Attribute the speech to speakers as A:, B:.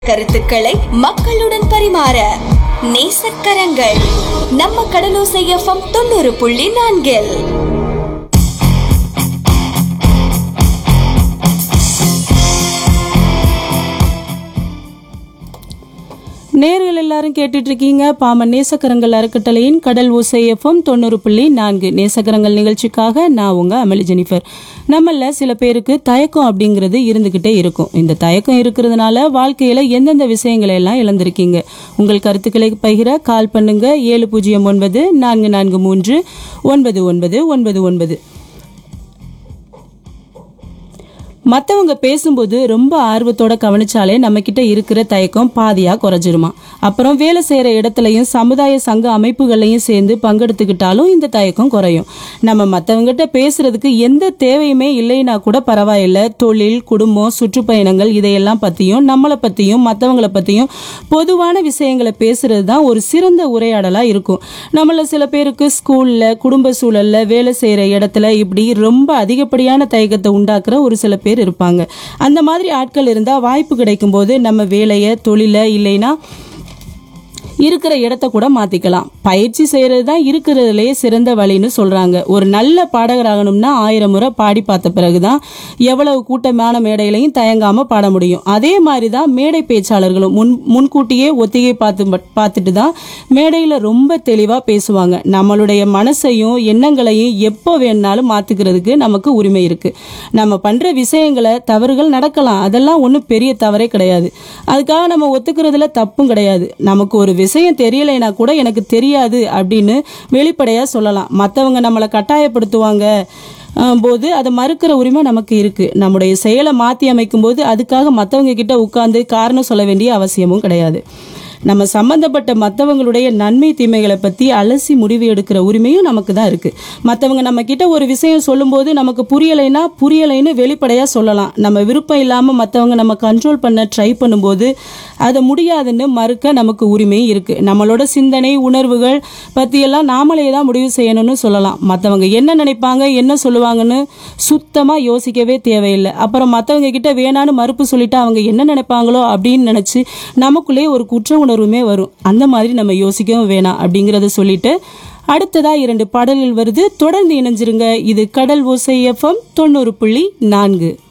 A: கருத்துக்களை மக்களுடன் பரிமாற நேசக்கரங்கள் நம்ம கடலோசை எஃப்எம் தொண்ணூறு புள்ளி நான்கில்
B: நேர்கள் எல்லாரும் கேட்டுட்டு இருக்கீங்க பாமன் நேசக்கரங்கள் அறக்கட்டளையின் கடல் ஓசை எஃப்எம் தொண்ணூறு புள்ளி நான்கு நேசக்கரங்கள் நிகழ்ச்சிக்காக நான் உங்க அமளி ஜெனிஃபர் நம்மள சில பேருக்கு தயக்கம் அப்படிங்கிறது இருந்துகிட்டே இருக்கும் இந்த தயக்கம் இருக்கிறதுனால வாழ்க்கையில எந்தெந்த விஷயங்களை எல்லாம் இழந்திருக்கீங்க உங்கள் கருத்துக்களை பகிர கால் பண்ணுங்க ஏழு பூஜ்ஜியம் ஒன்பது நான்கு நான்கு மூன்று ஒன்பது ஒன்பது ஒன்பது ஒன்பது மற்றவங்க பேசும்போது ரொம்ப ஆர்வத்தோட கவனிச்சாலே நம்ம கிட்ட இருக்கிற தயக்கம் பாதியா குறைஞ்சிருமா அப்புறம் வேலை செய்யற இடத்துலயும் சமுதாய சங்க அமைப்புகள்லையும் சேர்ந்து பங்கெடுத்துக்கிட்டாலும் இந்த தயக்கம் குறையும் நம்ம மற்றவங்ககிட்ட பேசுறதுக்கு எந்த தேவையுமே இல்லைன்னா கூட பரவாயில்ல தொழில் குடும்பம் சுற்றுப்பயணங்கள் இதையெல்லாம் பத்தியும் நம்மளை பத்தியும் மற்றவங்கள பத்தியும் பொதுவான விஷயங்களை பேசுறது தான் ஒரு சிறந்த உரையாடலா இருக்கும் நம்மள சில பேருக்கு ஸ்கூல்ல குடும்ப சூழல்ல வேலை செய்யற இடத்துல இப்படி ரொம்ப அதிகப்படியான தயக்கத்தை உண்டாக்குற ஒரு சில பேர் இருப்பாங்க அந்த மாதிரி ஆட்கள் இருந்தா வாய்ப்பு கிடைக்கும் போது நம்ம வேலையை தொழிலை இல்லைன்னா இருக்கிற இடத்த கூட மாத்திக்கலாம் பயிற்சி செய்யறது தான் இருக்கிறதுலயே சிறந்த வழின்னு சொல்றாங்க ஒரு நல்ல பாடகராகணும்னா ஆயிரம் முறை பாடி பார்த்த பிறகுதான் எவ்வளவு கூட்டமான மேடையிலையும் தயங்காம பாட முடியும் அதே மாதிரி தான் மேடை பேச்சாளர்களும் முன் முன்கூட்டியே ஒத்திகை பார்த்து பார்த்துட்டு தான் மேடையில ரொம்ப தெளிவா பேசுவாங்க நம்மளுடைய மனசையும் எண்ணங்களையும் எப்போ வேணாலும் மாத்துக்கிறதுக்கு நமக்கு உரிமை இருக்கு நம்ம பண்ற விஷயங்களை தவறுகள் நடக்கலாம் அதெல்லாம் ஒன்றும் பெரிய தவறே கிடையாது அதுக்காக நம்ம ஒத்துக்கிறதுல தப்பும் கிடையாது நமக்கு ஒரு விஷயம் தெரியலைனா கூட எனக்கு தெரியாது அப்படின்னு வெளிப்படையா சொல்லலாம் மற்றவங்க நம்மளை கட்டாயப்படுத்துவாங்க அஹ், போது அதை மறுக்கிற உரிமை நமக்கு இருக்கு நம்முடைய செயலை மாற்றி அமைக்கும் போது அதுக்காக மற்றவங்க கிட்ட உட்கார்ந்து காரணம் சொல்ல வேண்டிய அவசியமும் கிடையாது நம்ம சம்பந்தப்பட்ட மற்றவங்களுடைய நன்மை தீமைகளை பத்தி அலசி முடிவு எடுக்கிற உரிமையும் நமக்கு தான் இருக்கு மற்றவங்க நம்ம கிட்ட ஒரு விஷயம் சொல்லும்போது நமக்கு புரியலைன்னா புரியலைன்னு வெளிப்படையா சொல்லலாம் நம்ம விருப்பம் இல்லாம மற்றவங்க நம்ம கண்ட்ரோல் பண்ண ட்ரை பண்ணும்போது அதை முடியாதுன்னு மறுக்க நமக்கு உரிமையும் இருக்கு நம்மளோட சிந்தனை உணர்வுகள் பத்தியெல்லாம் நாமளே தான் முடிவு செய்யணும்னு சொல்லலாம் மற்றவங்க என்ன நினைப்பாங்க என்ன சொல்லுவாங்கன்னு சுத்தமா யோசிக்கவே தேவையில்லை அப்புறம் மற்றவங்க கிட்ட வேணான்னு மறுப்பு சொல்லிட்டு அவங்க என்ன நினைப்பாங்களோ அப்படின்னு நினைச்சு நமக்குள்ளே ஒரு குற்ற உணர்வுமே வரும் அந்த மாதிரி நம்ம யோசிக்கவும் வேணாம் அப்படிங்கறத சொல்லிட்டு அடுத்ததா இரண்டு பாடல்கள் வருது தொடர்ந்து இணைஞ்சிருங்க இது கடல் ஓசை எஃப்எம் தொண்ணூறு புள்ளி நான்கு